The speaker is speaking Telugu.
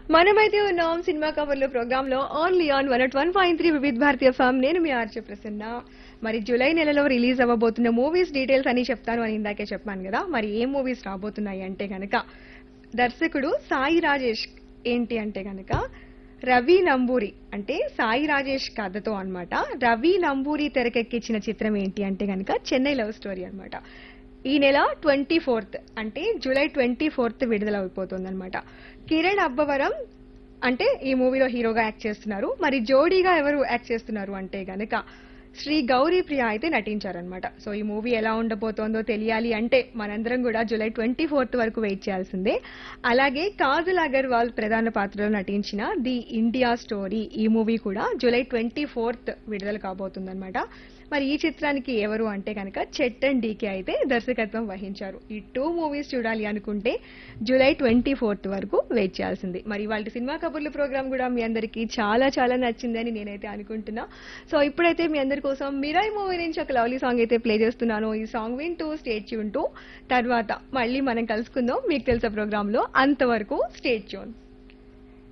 మనమైతే ఉన్నాం సినిమా కవర్లో ప్రోగ్రామ్ లో only on one one point three వివిధ భారతీయ ఫామ్ నేను మీ ఆర్చే ప్రసన్న మరి జూలై నెలలో రిలీజ్ అవ్వబోతున్న మూవీస్ డీటెయిల్స్ అని చెప్తాను అని ఇందాకే చెప్పాను కదా మరి ఏ మూవీస్ రాబోతున్నాయి అంటే గనక దర్శకుడు సాయి రాజేష్ ఏంటి అంటే గనక రవి నంబూరి అంటే సాయి రాజేష్ కథతో అన్నమాట రవి నంబూరి తెరకెక్కించిన చిత్రం ఏంటి అంటే గనక చెన్నై లవ్ స్టోరీ అన్నమాట ఈ నెల ట్వంటీ ఫోర్త్ అంటే జూలై ట్వంటీ ఫోర్త్ విడుదల అయిపోతుంది అనమాట కిరణ్ అబ్బవరం అంటే ఈ మూవీలో హీరోగా యాక్ట్ చేస్తున్నారు మరి జోడీగా ఎవరు యాక్ట్ చేస్తున్నారు అంటే గనక శ్రీ గౌరీ ప్రియ అయితే నటించారనమాట సో ఈ మూవీ ఎలా ఉండబోతోందో తెలియాలి అంటే మనందరం కూడా జూలై ట్వంటీ ఫోర్త్ వరకు వెయిట్ చేయాల్సిందే అలాగే కాజల్ అగర్వాల్ ప్రధాన పాత్రలో నటించిన ది ఇండియా స్టోరీ ఈ మూవీ కూడా జూలై ట్వంటీ ఫోర్త్ విడుదల కాబోతుందన్నమాట మరి ఈ చిత్రానికి ఎవరు అంటే కనుక చెట్టన్ డీకే అయితే దర్శకత్వం వహించారు ఈ టూ మూవీస్ చూడాలి అనుకుంటే జూలై ట్వంటీ ఫోర్త్ వరకు వెయిట్ చేయాల్సింది మరి వాళ్ళ సినిమా కబుర్లు ప్రోగ్రామ్ కూడా మీ అందరికీ చాలా చాలా నచ్చిందని నేనైతే అనుకుంటున్నా సో ఇప్పుడైతే మీ అందరి కోసం మిరాయి మూవీ నుంచి ఒక లవ్లీ సాంగ్ అయితే ప్లే చేస్తున్నాను ఈ సాంగ్ వింటూ స్టేట్ ట్యూన్ తర్వాత మళ్ళీ మనం కలుసుకుందాం మీకు తెలిసే ప్రోగ్రామ్ లో అంతవరకు స్టేట్ ట్యూన్